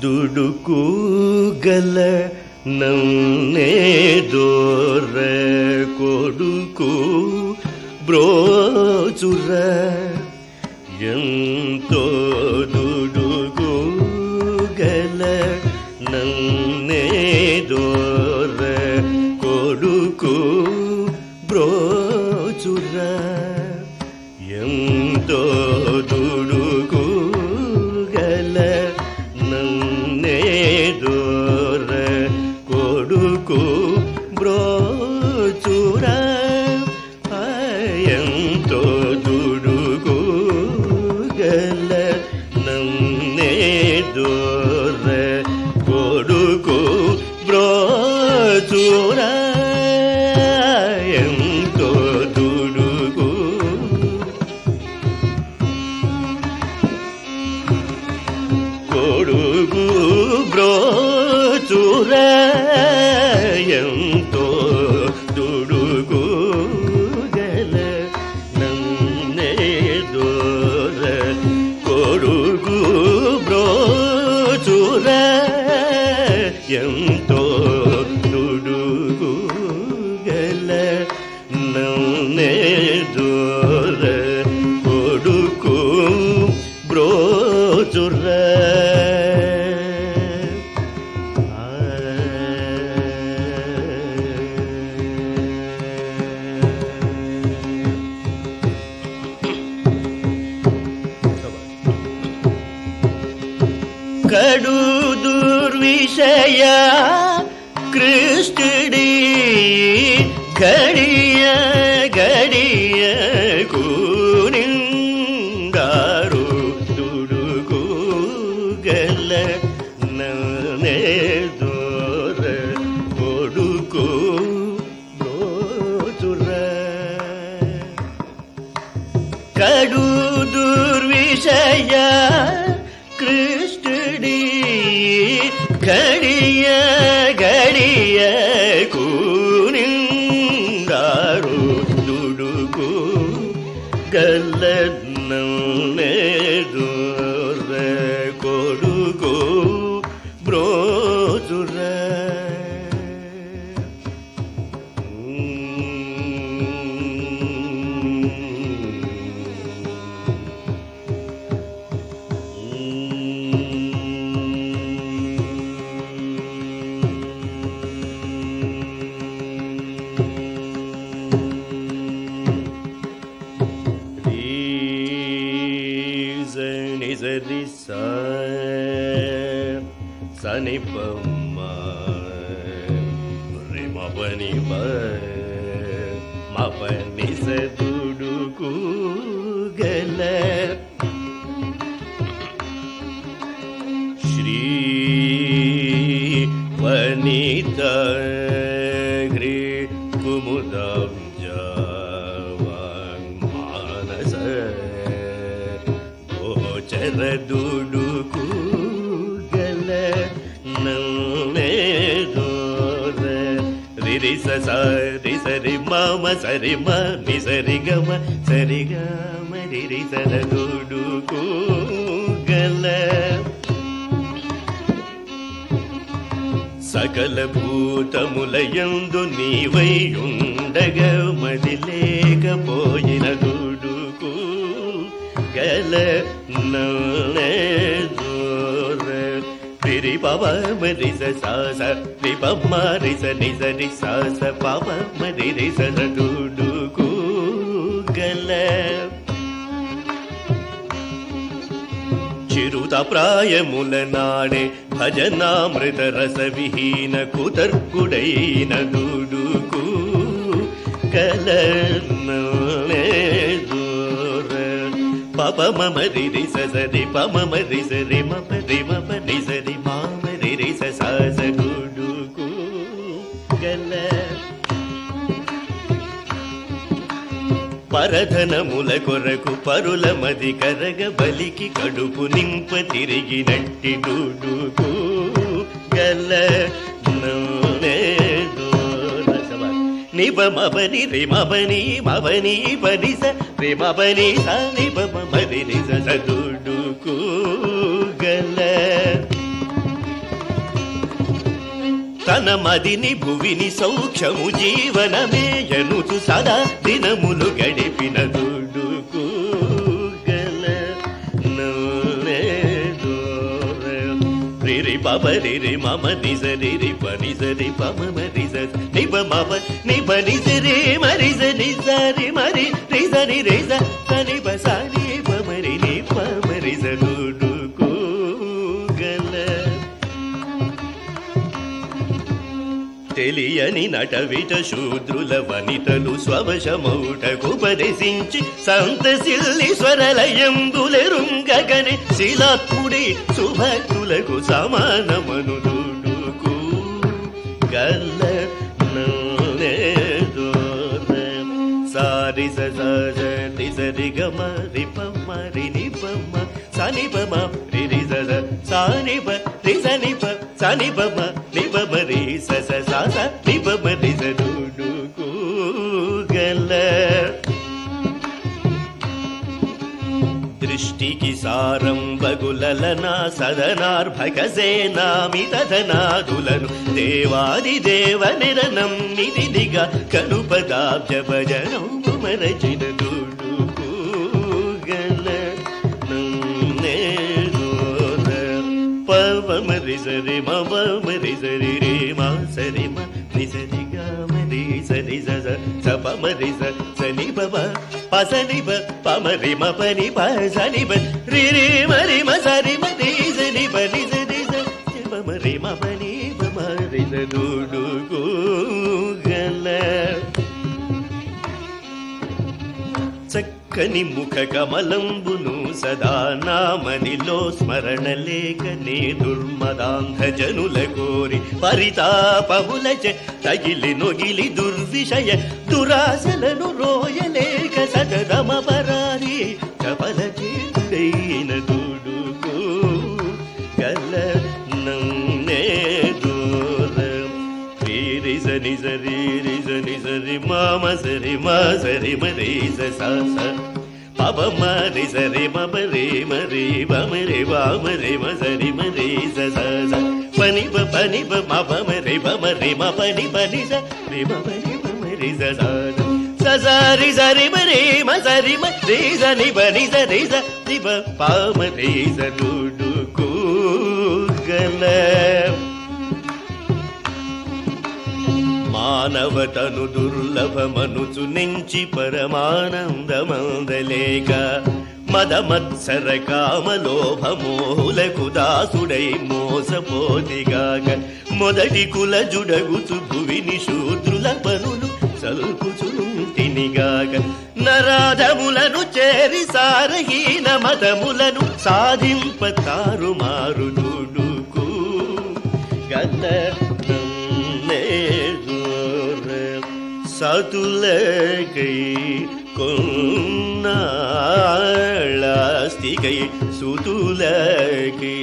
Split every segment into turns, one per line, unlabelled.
ದುಡುಕು ಗಲ ನನ್ನೇ ದೋರ ಕೊಡುಕು ಬ್ರೋಚುರ ఎంతో దుడుగు గల నన్నే దోర కొడుకు బ్రోచుర ఎంతో దుడుగు గల నన్నే దోర కొడుకు బ్రోచుర ఎంతో దుడుగు గల నన్నే దోర కొడుకు బ్రోచుర ఎంతో దుడుగు కొడుకు బ్రోచుర ఎంతో దుడుగు గల నన్నే దోర కొడుకు బ్రోచుర ఎంతో దుడుగు గల నన్నే దోర కొడుకు బ్రోచుర కడు దుర్విషయ కృష్ణుడి గడియ గడియ కూనిందారు దుడుగు గల ననే దోర కొడుకు బ్రోచుర కడు దుర్విషయ కృష్ణుడి గడియ గడియ కూనిందారు దుడుకు గల్లన్నే దూర కొడుకు బ్రోజుర Reason is a desire. Sunny Pama, Rimapani Mapani Seduduku Gala. Shri Vanita Gri Kumudam Javan Manasa గోచర దుడుకు గల నన్నే దోర రిరి సరి సరి మమ సరి మ ని సరి గమ సరి గమ రిరి సర దుడుకు గల సకల భూతములయందు నీవై ఉండగ మది లేకపోయిన దుడుకు గల నన్నే దూర పిరి పవ మరి సాస రి పమ్మ రి స ని స రి సాస పవ మరి రి స దుడుకు గల చిరుత ప్రాయముల నాడే భజనామృత రస విహీన కుతర్కుడైన దుడుకు కలనే దూర పప మమ రి రి స స రి ప మమ రి స రి మ ప రి మ ప రి స రి మామ రి రి స స స గుడుకు గల పరధనముల కొరకు పరుల మది కరగ బలికి కడుపు నింప తిరిగినట్టి డుడుకు గల నూనె దూర సభ. నిబమబని రిమబని మబని బని స రిమబని స నిబమబని రి స స డుడుకు గల తన మదిని భువిని సౌఖ్యము జీవనమే ఎనుచు సదా దినములు గడిపిన దుడుకు గల రిరి పమ రిరి మమ నిజ రిరి ప నిజ రి పమ నిజ నిబ మమ నిబ నిజ రే మరిజ నిజ రి మరి రిజ ని రిజ సని బ సని పమ రి ని పమ రిజ డుడుకు గల తెలియని నటవిట శూద్రుల వనితలు స్వవశమౌటకుపదేశించి సంతసిల్లి స్వరలయంబులెరుంగగనే శిలాత్ముడి సుభక్తులకు సమానమను దుడుకు గల్ల సారి సరి సరి గమ రి పమ్మ రి ని పమ్మ సని పమ రి రి స సాని ప రి సని ప సని పమ ని పమ రి స స స స ని పమ రి స డు డు కు గల దృష్టికి సారం బగులలనా సదనార్భకసేనామి తదనాదులను దేవాది దేవ నిరనమ్మిదిగా కనుపదాబ్జ భజనం మరచిన దుడుకు గల పవమరి సరి మమరి సరి రే మా సరి మ రి సరి గ మరి సరి స స స పమరి స సని బబ పసని బ పమరి మ పని ప సని బ రి రి మరి మ సరి మ రి సని బ ని సరి స పమరి మ పని బ మరి స డు డు గు గల చక్కని ముఖ కమలంబును సదా నామనిలో స్మరణ లేకనే దుర్మదాంధ జనుల కోరి పరితాపములచ తగిలి నొగిలి దుర్విషయ దురాశలను రోయలేక సదరమ పరారి చపల చేతుడైన దుడుకు గల నన్నే దూరం రి సని సరి రి సని సరి మామ సరి మా సరి మరి స స స పబ మరి సరి మమ రే మరి బమ రే బామ రే మ సరి మరి స స స పని బ పని బ మ బమ రే బమ రే మ పని పని స రే మ పని బమ రే స స స స రి సరి మ రే మ సరి మ రే స ని బ ని స రే స ని బ పామ రే స డు డు కు గల మానవతను దుర్లభమనుచు నెంచి పరమానందమందలేక మదమత్సర కామలోభమోహులకు దాసుడై మోసపోతిగాక మొదటి కుల జుడగుచు భువిని శూద్రుల పనులు సల్పుచుంటినిగాక నరాధములను చేరి సారహీన మతములను సాధింప తారుమారు దుడుకు గల సతులకై కొన్నాళాస్తికై సుతులకై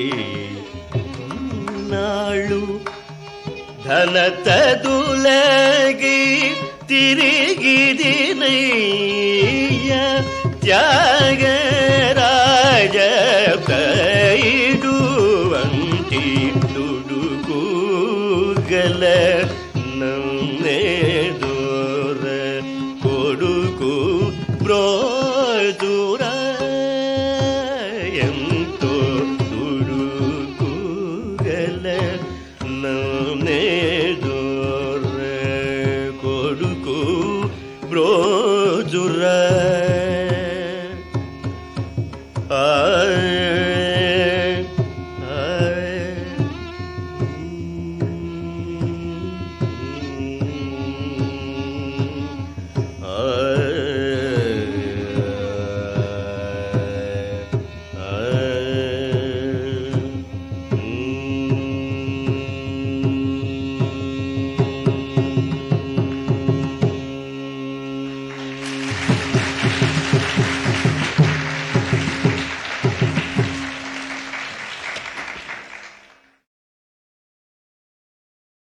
నాళ్ళు ధనతదులకై తిరిగిదినయ్య త్యాగరాజ పైడు వంటి దుడుకు గల